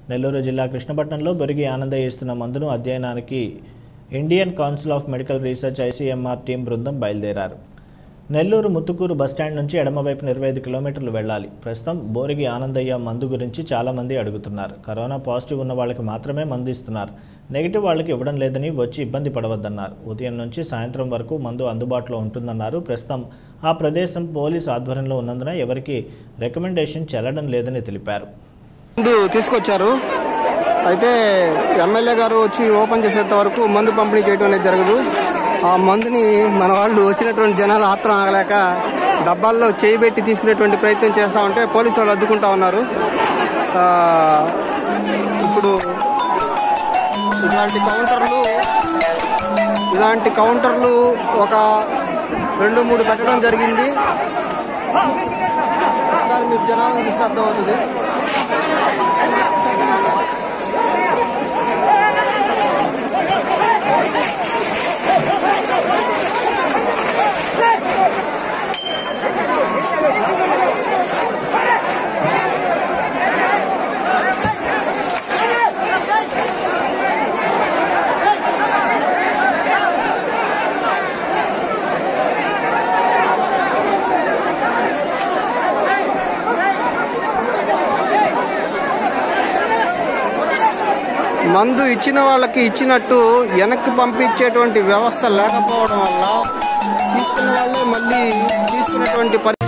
నెల్లూరు జిల్లా కృష్ణపట్నంలో బొరిగి ఆనందయ్య ఇస్తున్న మందును అధ్యయనానికి Indian council of medical research ICMR team బృందం బయలుదేరారు నెల్లూరు ముత్తుకూరు బస్టాండ్ నుంచి ఎడమవైపున ఇరవై ఐదు కిలోమీటర్లు వెళ్ళాలి ప్రస్తుతం బోరిగి ఆనందయ్య మందు గురించి చాలామంది అడుగుతున్నారు కరోనా పాజిటివ్ ఉన్న వాళ్ళకి మాత్రమే మందు ఇస్తున్నారు నెగిటివ్ వాళ్ళకి ఇవ్వడం లేదని వచ్చి ఇబ్బంది పడవద్దన్నారు ఉదయం నుంచి సాయంత్రం వరకు మందు అందుబాటులో ఉంటుందన్నారు ప్రస్తుతం ఆ ప్రదేశం పోలీసు ఆధ్వర్యంలో ఉన్నందున ఎవరికి రికమెండేషన్ చెల్లడం లేదని తెలిపారు మందు తీసుకొచ్చారు అయితే ఎమ్మెల్యే గారు వచ్చి ఓపెన్ చేసేంత వరకు మందు పంపిణీ చేయడం అనేది జరగదు ఆ మందుని మన వాళ్ళు వచ్చినటువంటి జనాలు ఆత్రం ఆగలేక డబ్బాల్లో చేయి పెట్టి తీసుకునేటువంటి ప్రయత్నం చేస్తా ఉంటే పోలీసు వాళ్ళు అడ్డుకుంటా ఉన్నారు ఆ, ఇప్పుడు ఇలాంటి కౌంటర్లు ఇలాంటి కౌంటర్లు ఒక రెండు మూడు పెట్టడం జరిగింది ఒకసారి మీరు జనాలను చూస్తే అర్థమవుతుంది మందు ఇచ్చిన వాళ్ళకి ఇచ్చినట్టు వెనక్కి పంపించేటువంటి వ్యవస్థ లేకపోవడం వల్ల తీసుకున్న వాళ్ళే మళ్ళీ తీసుకున్నటువంటి పరి